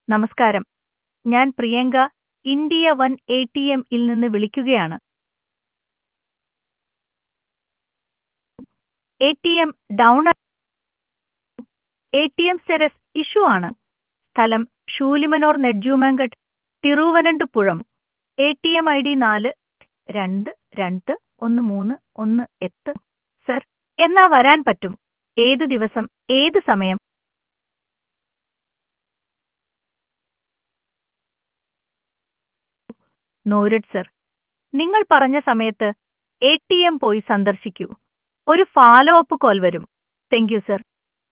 നമസ്കാരം ഞാൻ Priyanka India one A T M ഇൽ നിന്ന് വിളിക്കുകയാണ് A T M down A T M serious issue ആണ് സ്ഥലം ഷൂലിമനോർ നെഡ്ജൂമാങ്കഡ് Thiruvananthapuram A T M I D നാല് രണ്ട് രണ്ട് ഒന്ന് മൂന്ന് ഒന്ന് എട്ട് സർ എന്നാ വരാൻ പറ്റും ഏത് ദിവസം ഏത് സമയം നോരഡ് സർ നിങ്ങൾ പറഞ്ഞ സമയത്ത് എ ടി എം പോയി സന്ദർശിക്കൂ ഒരു ഫോളോ അപ്പ് കോൾ വരും താങ്ക് യു സർ